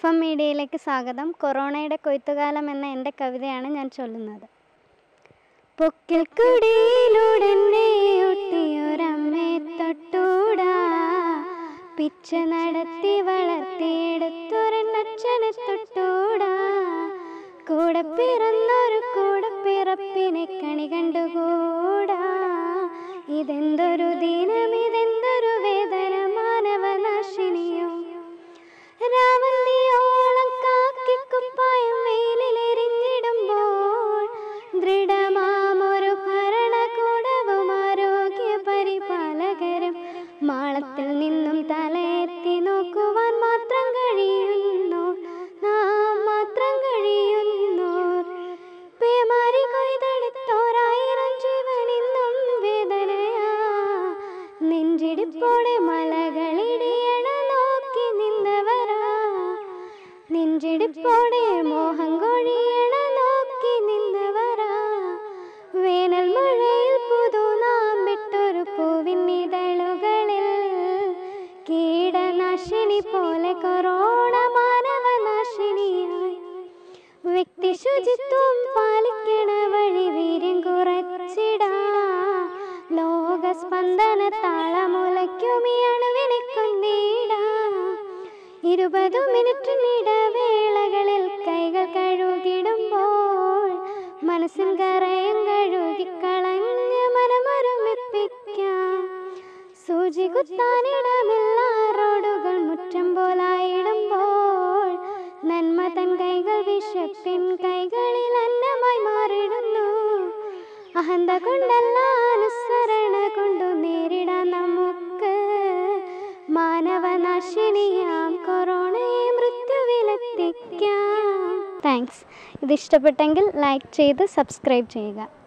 M മീഡിയയിലേക്ക് സ്വാഗതം കൊറോണയുടെ കൊയ്ത്തുകാലം എന്ന എൻ്റെ കവിതയാണ് ഞാൻ ചൊല്ലുന്നത് പൊക്കിൽ കുടിയിലൂടെ ഒട്ടിയൊരമ്മയെ തൊട്ടൂടാ പിച്ച നടത്തി വളർത്തിയെടുത്തൊരച്ഛനെ തൊട്ടൂടാ കൂടെ പിറന്നൊരു കൂടെ പിറപ്പിനെ കണി കണ്ടുകൂടാ ഇതെന്തൊരു ദിനം ഇതെന്തൊരു വേദന മാനവനാശിനിയോ രാവന്തിയോളം കാക്കിക്കുപ്പായം വെയിലിലെരിഞ്ഞിടുമ്പോൾ ദൃഢമാമൊരു ഭരണകൂടവും ആരോഗ്യ പരിപാലകരും മാളത്തിൽ നിന്നും തലയെത്തി നോക്കുവാൻ മാത്രം കഴിയുന്നു നാം മാത്രം കഴിയുന്നു പേമാരി കൊയ്തെടുത്തോരായിരം ജീവൻ ഇന്നും വേദനയാ നെഞ്ചിടിപ്പോടെ മലകളിടിയണ നോക്കി നിന്നവരാ നെഞ്ചിടിപ്പോടെ മോഹം കൊഴിയണ നോക്കി നിന്നവരാ വേനൽ മഴയിൽ പുതു നാം വിട്ടൊരു പൂവിൻ ഇതളുകളിൽ കീടനാശിനി പോലെ കൊറോണ മാനവനാശിനിയായി വ്യക്തി ശുചിത്വം പാലിക്കണ വഴി വീര്യം കുറച്ചിടാ ലോകസ്പന്ദന താളമുലയ്ക്കും ഈ അണുവിനെ കൊന്നിടാ ഇരുപത് മിനിറ്റിനിടവേളകളിൽ കൈകൾ കഴുകിടുമ്പോൾ മനസ്സിൻ കറയും കഴുകിക്കളഞ്ഞ് മനമൊരുമിപ്പിക്കാം സൂചി കുത്താനിടമില്ല റോഡുകൾ മുറ്റം പോലായിടുമ്പോൾ നന്മ തൻ കൈകൾ വിശപ്പിൻ കൈകളിൽ അന്നമായി മാറിടുന്നു അഹന്ത കൊണ്ടല്ല അനുസരണ കൊണ്ടു നേരിടാൻ നമുക്ക് മാനവനാശിനിയാം കൊറോണയെ മൃത്യുവിലെത്തിക്കാം താങ്ക്സ് ഇത് ഇഷ്ടപ്പെട്ടെങ്കിൽ ലൈക്ക് ചെയ്ത് സബ്സ്ക്രൈബ് ചെയ്യുക